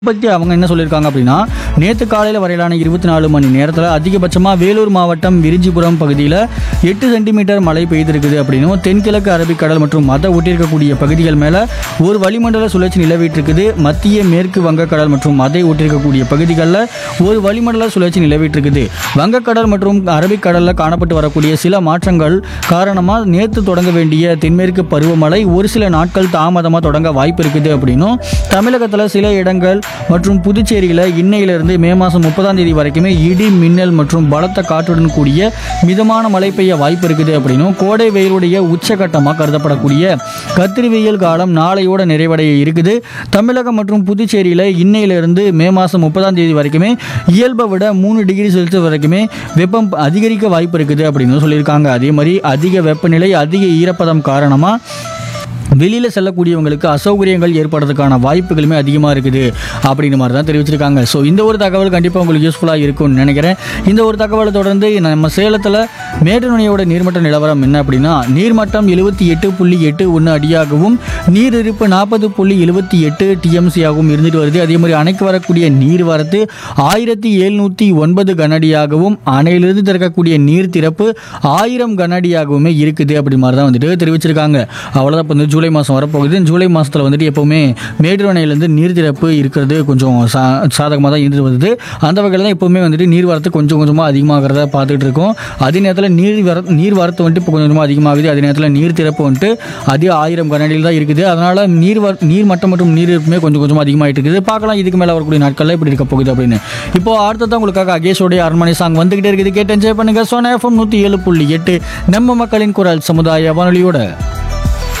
பற்றி அவங்க என்ன சொல்லியிருக்காங்க அப்படின்னா நேற்று காலையில் வரையிலான இருபத்தி நாலு மணி நேரத்தில் அதிகபட்சமாக வேலூர் மாவட்டம் விரிஞ்சிபுரம் பகுதியில் எட்டு சென்டிமீட்டர் மழை பெய்திருக்குது அப்படின்னும் தென்கிழக்கு அரபிக்கடல் மற்றும் மத ஒட்டியிருக்கக்கூடிய பகுதிகள் மேலே ஒரு வளிமண்டல சுழற்சி நிலவிட்டிருக்குது மத்திய மேற்கு வங்கக்கடல் மற்றும் மதை ஒட்டியிருக்கக்கூடிய பகுதிகளில் ஒரு வளிமண்டல சுழற்சி நிலவிட்டிருக்குது வங்கக்கடல் மற்றும் அரபிக்கடலில் காணப்பட்டு வரக்கூடிய சில மாற்றங்கள் காரணமாக நேற்று தொடங்க வேண்டிய தென்மேற்கு பருவமழை ஒரு சில நாட்கள் தாமதமாக தொடங்க வாய்ப்பு இருக்குது அப்படின்னும் தமிழகத்தில் சில இடங்கள் மற்றும் புதுச்சேரியில் இன்னையிலிருந்து மே மாதம் முப்பதாம் தேதி வரைக்குமே இடி மின்னல் மற்றும் பலத்த காற்றுடன் கூடிய மிதமான மழை பெய்ய வாய்ப்பு இருக்குது அப்படின்னும் கோடை வெயிலுடைய உச்சகட்டமாக கருதப்படக்கூடிய கத்திரி வெயில் காலம் நாளையோட நிறைவடைய இருக்குது தமிழகம் மற்றும் புதுச்சேரியில் இன்னையிலிருந்து மே மாதம் முப்பதாம் தேதி வரைக்குமே இயல்பை விட மூணு டிகிரி செல்சியஸ் வரைக்குமே வெப்பம் அதிகரிக்க வாய்ப்பு இருக்குது அப்படின்னு சொல்லியிருக்காங்க அதே மாதிரி அதிக வெப்பநிலை அதிக ஈரப்பதம் காரணமாக வெளியில் செல்லக்கூடியவங்களுக்கு அசௌகரியங்கள் ஏற்படுறதுக்கான வாய்ப்புகளுமே அதிகமாக இருக்குது அப்படின்ற மாதிரி தான் தெரிவிச்சிருக்காங்க ஸோ இந்த ஒரு தகவல் கண்டிப்பாக உங்களுக்கு யூஸ்ஃபுல்லாக இருக்கும்னு நினைக்கிறேன் இந்த ஒரு தகவலை தொடர்ந்து நம்ம சேலத்தில் மேட்டுநுணையோட நீர்மட்ட நிலவரம் என்ன அப்படின்னா நீர்மட்டம் எழுபத்தி எட்டு புள்ளி எட்டு ஒன்று அடியாகவும் நீர் இருப்பு நாற்பது புள்ளி எழுபத்தி எட்டு டிஎம்சியாகவும் இருந்துட்டு வருது அதே மாதிரி அணைக்கு வரக்கூடிய நீர் வரத்து ஆயிரத்தி எழுநூற்றி ஒன்பது கனஅடியாகவும் அணையிலிருந்து திறக்கக்கூடிய நீர் திறப்பு ஆயிரம் கனஅடியாகவுமே இருக்குது அப்படி மாதிரி தான் வந்துட்டு தெரிவிச்சிருக்காங்க அவ்வளோதான் இப்போ வந்து ஜூலை மாதம் வரப்போகுது ஜூலை மாதத்தில் வந்துட்டு எப்போவுமே மேட்டூர் அணையிலேருந்து நீர் திறப்பு இருக்கிறது கொஞ்சம் சா சாதகமாக தான் இருந்து வருது அந்த வகையில் தான் எப்போவுமே வந்துட்டு நீர் வரத்து கொஞ்சம் கொஞ்சமாக அதிகமாகிறத பார்த்துட்டு இருக்கோம் அதே நேரத்தில் நீர் வர நீர் வரத்து வந்துட்டு இப்போ கொஞ்சம் கொஞ்சமாக அதிகமாகுது அதே நேரத்தில் நீர் திறப்பு வந்துட்டு அதே ஆயிரம் கனடியில் தான் இருக்குது அதனால் நீர் வர நீர் மட்டம் மற்றும் நீர் இருப்புமே கொஞ்சம் கொஞ்சமாக அதிகமாகிட்டு இருக்குது பார்க்கலாம் இதுக்கு மேலே வரக்கூடிய நாட்களில் இப்படி இருக்க போகுது அப்படின்னு இப்போ அடுத்ததான் உங்களுக்காக அகேஷோடைய அரண்மனை சாங் வந்துகிட்டே இருக்குது கேட்டு என்ஜாய் பண்ணுங்க சோனா எஃப்எம் நூற்றி ஏழு புள்ளி எட்டு நம்ம மக்களின் குரல் சமுதாய வானொலியோட